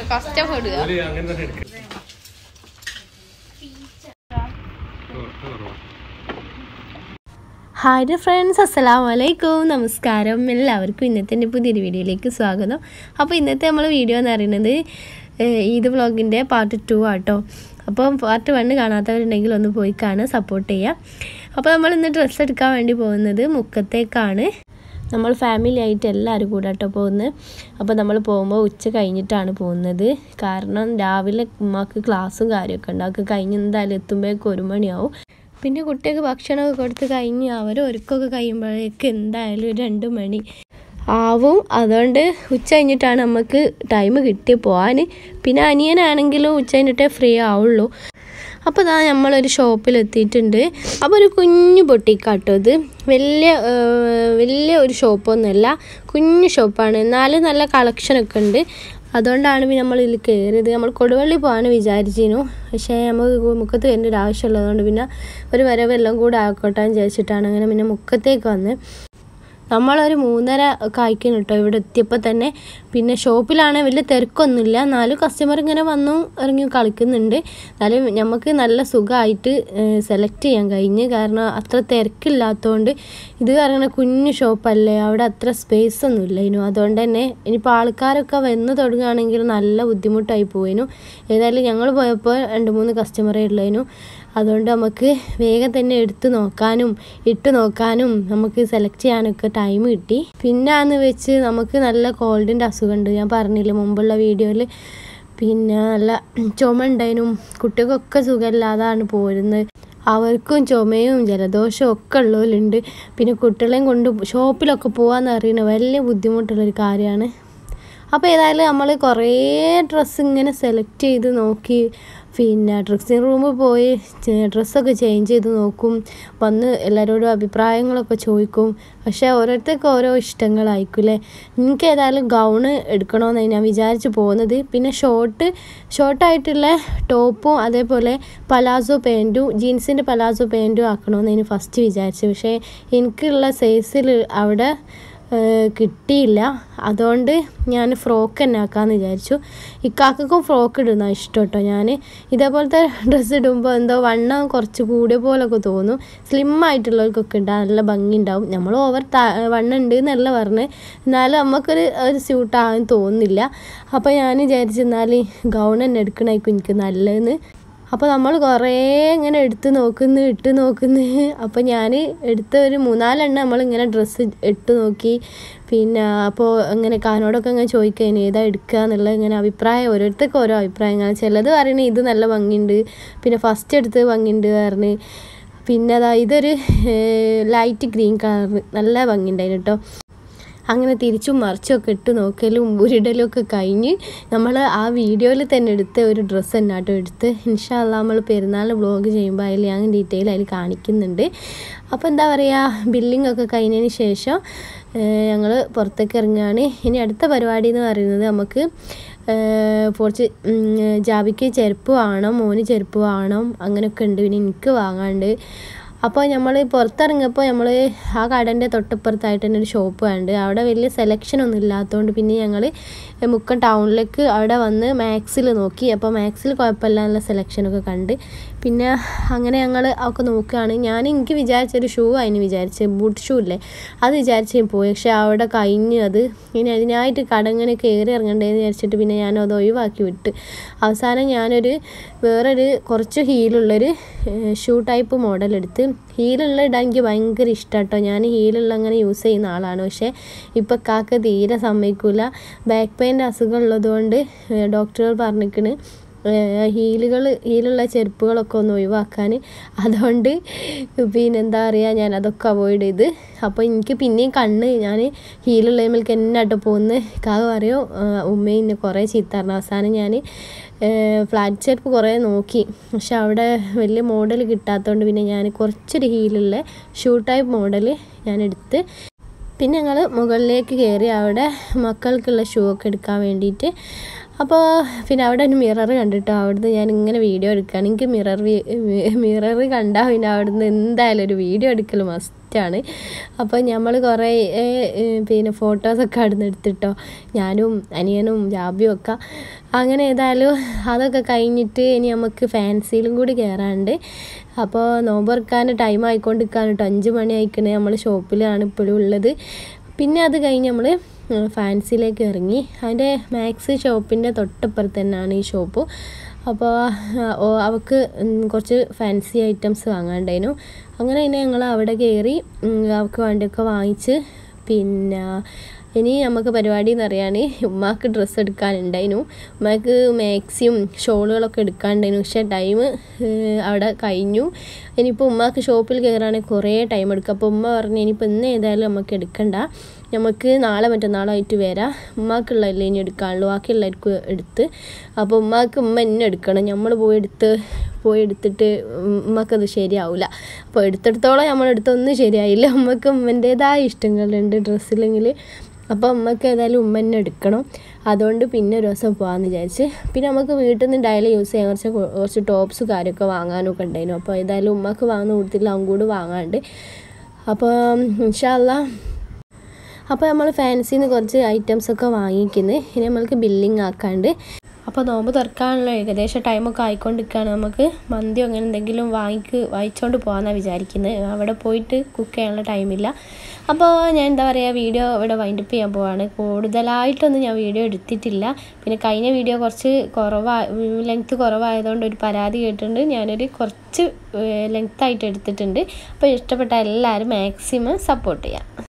കഷ്ടപ്പെടുക ഒരു അങ്ങനെ തന്നെ എടുക്കുക ഹായ് ഫ്രണ്ട്സ് അസ്സലാമു അലൈക്കും നമസ്കാരം എല്ലാവർക്കും ഇന്നത്തെ എൻ്റെ പുതിയൊരു വീഡിയോയിലേക്ക് സ്വാഗതം അപ്പോൾ ഇന്നത്തെ നമ്മൾ വീഡിയോ എന്ന് പറയുന്നത് ഏഹ്, ഈദ് വ്ളോഗിൻ്റെ പാർട്ട് ടു ആട്ടോ അപ്പോൾ പാർട്ട് വണ്ണ് കാണാത്തവരുണ്ടെങ്കിൽ ഒന്ന് പോയി കാണുക സപ്പോർട്ട് ചെയ്യുക അപ്പോൾ നമ്മൾ ഇന്ന് ഡ്രസ്സ് എടുക്കാൻ വേണ്ടി പോകുന്നത് മുക്കത്തേക്കാണ് നമ്മൾ ഫാമിലി ആയിട്ട് എല്ലാവരും കൂടെ കേട്ടോ പോകുന്നത് അപ്പോൾ നമ്മൾ പോകുമ്പോൾ ഉച്ച കഴിഞ്ഞിട്ടാണ് പോകുന്നത് കാരണം രാവിലെ ഉമ്മാക്ക് ക്ലാസ്സും കാര്യമൊക്കെ ഉണ്ട് അതൊക്കെ കഴിഞ്ഞ് എന്തായാലും എത്തുമ്പോഴേക്കും ഒരു മണിയാവും പിന്നെ കുട്ടികൾക്ക് ഭക്ഷണമൊക്കെ കൊടുത്ത് കഴിഞ്ഞ് അവർ ഒരുക്കൊക്കെ കഴിയുമ്പോഴേക്ക് എന്തായാലും ഒരു രണ്ട് മണി ആവും അതുകൊണ്ട് ഉച്ച കഴിഞ്ഞിട്ടാണ് നമുക്ക് ടൈം കിട്ടി പോകാൻ പിന്നെ അനിയനാണെങ്കിലും ഉച്ച കഴിഞ്ഞിട്ടേ ഫ്രീ ആവുള്ളൂ അപ്പോൾ ഇതാ നമ്മളൊരു ഷോപ്പിൽ എത്തിയിട്ടുണ്ട് അപ്പോൾ ഒരു കുഞ്ഞു ബൊട്ടിക്കാട്ടോ ഇത് വലിയ ഏർ, വലിയ ഒരു ഷോപ്പൊന്നുമല്ല കുഞ്ഞു ഷോപ്പാണ് എന്നാലും നല്ല കളക്ഷനൊക്കെ ഉണ്ട് അതുകൊണ്ടാണ് പിന്നെ നമ്മൾ ഇതിൽ കയറിയത് നമ്മൾ കൊടുവള്ളി പോകാൻ വിചാരിച്ചിരുന്നു പക്ഷേ നമുക്ക് മുക്കത്ത് വരേണ്ട ഒരു ആവശ്യമുള്ളതുകൊണ്ട് പിന്നെ ഒരു വരവെല്ലാം കൂടെ ആക്കോട്ടെ എന്ന് വിചാരിച്ചിട്ടാണ് അങ്ങനെ പിന്നെ മുക്കത്തേക്ക് വന്ന് നമ്മളൊരു മൂന്നര ഒക്കെ ആയിക്കണം കേട്ടോ ഇവിടെ എത്തിയപ്പോൾ തന്നെ പിന്നെ ഷോപ്പിലാണെങ്കിൽ വലിയ തിരക്കൊന്നുമില്ല എന്നാലും കസ്റ്റമർ ഇങ്ങനെ വന്നു ഇറങ്ങി കളിക്കുന്നുണ്ട് എന്നാലും നമുക്ക് നല്ല സുഖമായിട്ട് സെലക്ട് ചെയ്യാൻ കഴിഞ്ഞ് കാരണം അത്ര തിരക്കില്ലാത്തതുകൊണ്ട് ഇത് കാരണം കുഞ്ഞു ഷോപ്പല്ലേ അവിടെ അത്ര സ്പേസ് ഒന്നുമില്ല ഇനു അതുകൊണ്ട് തന്നെ ഇനിയിപ്പോൾ ആൾക്കാരൊക്കെ വന്ന് തുടങ്ങുകയാണെങ്കിൽ നല്ല ബുദ്ധിമുട്ടായി പോയിനു ഏതായാലും ഞങ്ങൾ പോയപ്പോൾ രണ്ട് മൂന്ന് കസ്റ്റമറേ ഉള്ളതിനു അതുകൊണ്ട് നമുക്ക് വേഗം തന്നെ എടുത്ത് നോക്കാനും ഇട്ട് നോക്കാനും നമുക്ക് സെലക്ട് ചെയ്യാനൊക്കെ ടൈം കിട്ടി പിന്നാന്ന് വെച്ച് നമുക്ക് നല്ല കോൾഡിൻ്റെ അസുഖമുണ്ട് ഞാൻ പറഞ്ഞില്ലേ മുമ്പുള്ള വീഡിയോയിൽ പിന്നെ നല്ല ചുമ ഉണ്ടായിരുന്നു കുട്ടികൾക്കൊക്കെ സുഖമില്ലാതാണ് പോരുന്നത് അവർക്കും ചുമയും ജലദോഷവും ഒക്കെ ഉള്ളവരുണ്ട് പിന്നെ കുട്ടികളെയും കൊണ്ട് ഷോപ്പിലൊക്കെ പോകാമെന്ന് അറിയുന്നത് വലിയ ബുദ്ധിമുട്ടുള്ളൊരു കാര്യമാണ് അപ്പോൾ ഏതായാലും നമ്മൾ കുറേ ഡ്രസ്സ് ഇങ്ങനെ സെലക്ട് ചെയ്ത് നോക്കി പിന്നെ ഡ്രസ്സിങ് റൂമിൽ പോയി ചെ- ഡ്രസ്സൊക്കെ ചേഞ്ച് ചെയ്ത് നോക്കും വന്ന് എല്ലാവരോടും അഭിപ്രായങ്ങളൊക്കെ ചോദിക്കും പക്ഷേ ഓരോരുത്തർക്ക് ഓരോ ഇഷ്ടങ്ങളായിരിക്കും എനിക്ക് ഏതായാലും ഗൗണ് എടുക്കണമെന്ന് ഞാൻ വിചാരിച്ച് പോകുന്നത് പിന്നെ ഷോർട്ട് ഷോർട്ടായിട്ടുള്ള ടോപ്പും അതേപോലെ പലാസോ പാൻറ്റും ജീൻസിൻ്റെ പലാസോ പാൻറ്റും ആക്കണമെന്ന് ഞാൻ ഫസ്റ്റ് വിചാരിച്ചു പക്ഷേ എനിക്കുള്ള സൈസിൽ അവിടെ ഏഹ് കിട്ടിയില്ല അതുകൊണ്ട് ഞാൻ ഫ്രോക്ക് തന്നെ ആക്കാമെന്ന് വിചാരിച്ചു ഇക്കാക്കും ഫ്രോക്ക് ഇടുന്ന ഇഷ്ടം കേട്ടോ ഞാൻ ഇതേപോലത്തെ ഡ്രസ്സ് ഇടുമ്പോൾ എന്തോ വണ്ണം കുറച്ച് കൂടിയ പോലൊക്കെ തോന്നും സ്ലിം ആയിട്ടുള്ളവർക്കൊക്കെ ഉണ്ടാവും നല്ല ഭംഗി ഉണ്ടാവും നമ്മൾ ഓവർ വണ്ണം ഉണ്ട് എന്നല്ല പറഞ്ഞ് എന്നാലും നമുക്കൊരു ഒരു സ്യൂട്ടാകാൻ തോന്നുന്നില്ല അപ്പോൾ ഞാൻ വിചാരിച്ചു എന്നാൽ ഗൗൺ തന്നെ എടുക്കണമായിരിക്കും എനിക്ക് നല്ലതെന്ന് അപ്പോൾ നമ്മൾ കുറേ ഇങ്ങനെ എടുത്ത് നോക്കുന്നു ഇട്ട് നോക്കുന്നു അപ്പോൾ ഞാൻ എടുത്ത ഒരു മൂന്നാലെണ്ണം നമ്മളിങ്ങനെ ഡ്രസ്സ് ഇട്ട് നോക്കി പിന്നെ അപ്പോൾ ഇങ്ങനെ കാനോടൊക്കെ ഇങ്ങനെ ചോദിക്കാൻ ഏതാ എടുക്കുക എന്നുള്ള ഇങ്ങനെ അഭിപ്രായം ഓരോരുത്തർക്ക് ഓരോ അഭിപ്രായങ്ങൾ ചിലത് പറയണേ ഇത് നല്ല ഭംഗിയുണ്ട് പിന്നെ ഫസ്റ്റ് എടുത്ത് ഭംഗിയുണ്ട് പറഞ്ഞ് പിന്നെ അതാ ഇതൊരു ലൈറ്റ് ഗ്രീൻ കളർ നല്ല ഭംഗിയുണ്ടായിരുന്നു കേട്ടോ അങ്ങനെ തിരിച്ചും മറിച്ചും ഒക്കെ ഇട്ട് നോക്കലും ഉരുടലും ഒക്കെ കഴിഞ്ഞ് നമ്മൾ ആ വീഡിയോയിൽ തന്നെ എടുത്ത ഒരു ഡ്രസ്സ് തന്നെ കേട്ടോ എടുത്ത് ഇൻഷാല്ല നമ്മൾ പെരുന്നാൾ വ്ളോഗ് ചെയ്യുമ്പോൾ അതിൽ ഞാൻ ഡീറ്റെയിൽ അതിൽ കാണിക്കുന്നുണ്ട് അപ്പോൾ എന്താ പറയുക ബില്ലിംഗ് ഒക്കെ കഴിഞ്ഞതിന് ശേഷം ഞങ്ങൾ പുറത്തേക്ക് ഇറങ്ങുകയാണ് ഇനി അടുത്ത പരിപാടി എന്ന് പറയുന്നത് നമുക്ക് ഏഹ് കുറച്ച് ഉം, ജാബിക്ക് ചെരുപ്പ് വേണം മോന് ചെരുപ്പ് വേണം അങ്ങനെയൊക്കെ ഉണ്ട് പിന്നെ എനിക്ക് വാങ്ങാണ്ട് അപ്പോൾ നമ്മൾ പുറത്തിറങ്ങിയപ്പോൾ നമ്മൾ ആ കടൻ്റെ തൊട്ടപ്പുറത്തായിട്ട് തന്നെ ഒരു ഷോപ്പ് കണ്ട് അവിടെ വലിയ സെലക്ഷൻ ഒന്നും ഇല്ലാത്തതുകൊണ്ട് പിന്നെ ഞങ്ങൾ മുക്കം ടൗണിലേക്ക് അവിടെ വന്ന് മാക്സിൽ നോക്കി അപ്പോൾ മാക്സിൽ കുഴപ്പമില്ല നല്ല സെലക്ഷനൊക്കെ കണ്ട് പിന്നെ അങ്ങനെ ഞങ്ങൾ ഒക്കെ നോക്കുകയാണ് ഞാൻ എനിക്ക് വിചാരിച്ചൊരു ഷൂ അതിന് വിചാരിച്ച് ബൂട്ട് ഷൂ ഇല്ലേ അത് വിചാരിച്ച് ഞാൻ പോയി പക്ഷേ അവിടെ കഴിഞ്ഞു അത് ഇനി അതിനായിട്ട് കടങ്ങനെ കയറി ഇറങ്ങണ്ടേന്ന് വിചാരിച്ചിട്ട് പിന്നെ ഞാൻ അത് ഒഴിവാക്കി വിട്ട് അവസാനം ഞാനൊരു വേറൊരു കുറച്ച് ഹീലുള്ളൊരു ഷൂ ടൈപ്പ് മോഡൽ എടുത്ത് ഹീലുള്ള ഇടാൻ എനിക്ക് ഭയങ്കര ഇഷ്ടം കേട്ടോ ഞാൻ ഹീലുള്ള അങ്ങനെ യൂസ് ചെയ്യുന്ന ആളാണ് പക്ഷേ ഇപ്പം കാക്ക തീരെ സമ്മതിക്കില്ല ബാക്ക് പെയിൻ്റെ അസുഖം ഉള്ളതുകൊണ്ട് ഡോക്ടറുകൾ പറഞ്ഞിരിക്കണ് ഹീലുകൾ ഹീലുള്ള ചെരുപ്പുകളൊക്കെ ഒന്ന് ഒഴിവാക്കാൻ അതുകൊണ്ട് പിന്നെ എന്താ പറയുക ഞാൻ അതൊക്കെ അവോയ്ഡ് ചെയ്ത് അപ്പോൾ എനിക്ക് പിന്നെയും കണ്ണ് ഞാൻ ഹീലുള്ളതിലേക്ക് എന്നെ ആട്ടോ പോകുന്നത് കാവ് പറയും ഉമ്മയും എന്നെ കുറേ ചീത്ത പറഞ്ഞു അവസാനം ഞാൻ ഫ്ലാറ്റ് ചെരുപ്പ് കുറേ നോക്കി പക്ഷെ അവിടെ വലിയ മോഡൽ കിട്ടാത്തതുകൊണ്ട് പിന്നെ ഞാൻ കുറച്ചൊരു ഹീലുള്ള ഷൂ ടൈപ്പ് മോഡൽ ഞാൻ എടുത്ത് പിന്നെ ഞങ്ങൾ മുകളിലേക്ക് കയറി അവിടെ മക്കൾക്കുള്ള ഷൂ ഒക്കെ എടുക്കാൻ വേണ്ടിയിട്ട് അപ്പോൾ പിന്നെ അവിടെ ഒരു മിറർ കണ്ടിട്ടോ അവിടുന്ന് ഞാൻ ഇങ്ങനെ വീഡിയോ എടുക്കുകയാണ് എനിക്ക് മിറർ മിറർ കണ്ടാൽ പിന്നെ അവിടുന്ന് എന്തായാലും ഒരു വീഡിയോ എടുക്കൽ മസ്റ്റ് സെറ്റാണ് അപ്പോൾ നമ്മൾ കുറേ ഏ, ഏ, പിന്നെ ഫോട്ടോസൊക്കെ അവിടെ നിന്ന് എടുത്തിട്ടോ ഞാനും അനിയനും ജാബിയും ഒക്കെ അങ്ങനെ ഏതായാലും അതൊക്കെ കഴിഞ്ഞിട്ട് ഇനി നമുക്ക് ഫാൻസിയിലും കൂടി കയറാണ്ട് അപ്പോൾ നോമ്പ് തുറക്കാൻ ടൈം ആയിക്കൊണ്ടിരിക്കുകയാണ് കേട്ടോ അഞ്ച് മണി ആയിക്കണേ നമ്മൾ ഷോപ്പിലാണ് ഇപ്പോഴും ഉള്ളത് പിന്നെ അത് കഴിഞ്ഞ് നമ്മൾ ഫാൻസിയിലേക്ക് ഇറങ്ങി അതിൻ്റെ മാക്സ് ഷോപ്പിൻ്റെ തൊട്ടപ്പുറത്ത് തന്നെയാണ് ഈ ഷോപ്പ് അപ്പോൾ അവൾക്ക് ഉം, കുറച്ച് ഫാൻസി ഐറ്റംസ് വാങ്ങാണ്ടായിരുന്നു അങ്ങനെ തന്നെ ഞങ്ങൾ അവിടെ കയറി ഉം, അവൾക്ക് വേണ്ടിയൊക്കെ വാങ്ങിച്ച് പിന്നെ ഇനി നമുക്ക് പരിപാടി എന്ന് പറയാൻ ഉമ്മാക്ക് ഡ്രസ്സ് എടുക്കാനുണ്ടായിരുന്നു ഉമ്മാക്ക് മാക്സിയും ഷോളുകളൊക്കെ എടുക്കാനുണ്ടായിരുന്നു പക്ഷേ ടൈം അവിടെ കഴിഞ്ഞു ഇനിയിപ്പോൾ ഉമ്മാക്ക് ഷോപ്പിൽ കയറാണെങ്കിൽ കുറേ ടൈം എടുക്കും അപ്പോൾ ഉമ്മ പറഞ്ഞു ഇനിയിപ്പോൾ ഇന്ന് ഏതായാലും നമുക്ക് എടുക്കണ്ട നമുക്ക് നാളെ മറ്റന്നാളായിട്ട് വരാം ഉമ്മാക്കുള്ളതല്ലേ ഇനി എടുക്കാനുള്ളൂ ബാക്കിയുള്ളവർക്ക് എടുത്ത് അപ്പോൾ ഉമ്മാക്ക് ഉമ്മ എന്നെ എടുക്കണം നമ്മൾ പോയി എടുത്ത് പോയി എടുത്തിട്ട് ഉമ്മക്കത് ശരിയാവില്ല അപ്പോൾ എടുത്തെടുത്തോളം നമ്മളെടുത്തൊന്നും ശരിയായില്ല ഉമ്മക്ക് ഉമ്മൻ്റേതായ ഇഷ്ടങ്ങളുണ്ട് ഡ്രസ്സിലെങ്കിൽ അപ്പോൾ ഉമ്മക്ക് ഏതായാലും ഉമ്മ തന്നെ എടുക്കണം അതുകൊണ്ട് പിന്നെ ഒരു ദിവസം പോകാമെന്ന് വിചാരിച്ച് പിന്നെ നമുക്ക് വീട്ടിൽ നിന്ന് ഡയലി യൂസ് ചെയ്യാൻ കുറച്ച് കൊ- കുറച്ച് ടോപ്സ് കാര്യമൊക്കെ വാങ്ങാനൊക്കെ ഉണ്ടായിരുന്നു അപ്പോൾ ഏതായാലും ഉമ്മക്ക് വാങ്ങുന്ന കൂട്ടത്തിൽ അവൻ കൂടി വാങ്ങാണ്ട് അപ്പോൾ ഇൻഷാല്ല അപ്പോൾ നമ്മൾ ഫാൻസിന്ന് കുറച്ച് ഐറ്റംസ് ഒക്കെ വാങ്ങിക്കുന്നത് ഇനി നമ്മൾക്ക് ബില്ലിങ് ആക്കാണ്ട് അപ്പോൾ നോമ്പ് തുറക്കാനുള്ള ഏകദേശം ടൈമൊക്കെ ആയിക്കൊണ്ടിരിക്കുകയാണ് നമുക്ക് മന്തിയോ അങ്ങനെ എന്തെങ്കിലും വാങ്ങിക്ക് വാങ്ങിച്ചുകൊണ്ട് പോകാമെന്നാണ് വിചാരിക്കുന്നത് അവിടെ പോയിട്ട് കുക്ക് ചെയ്യാനുള്ള ടൈമില്ല അപ്പോൾ ഞാൻ എന്താ പറയുക വീഡിയോ ഇവിടെ വൈൻഡപ്പ് ചെയ്യാൻ പോവാണ് കൂടുതലായിട്ടൊന്നും ഞാൻ വീഡിയോ എടുത്തിട്ടില്ല പിന്നെ കഴിഞ്ഞ വീഡിയോ കുറച്ച് കുറവാ ലെങ്ത്ത് കുറവായതുകൊണ്ട് ഒരു പരാതി കേട്ടിട്ടുണ്ട് ഞാനൊരു കുറച്ച് ലെങ്ത് ആയിട്ട് എടുത്തിട്ടുണ്ട് അപ്പോൾ ഇഷ്ടപ്പെട്ട എല്ലാവരും മാക്സിമം സപ്പോർട്ട് ചെയ്യാം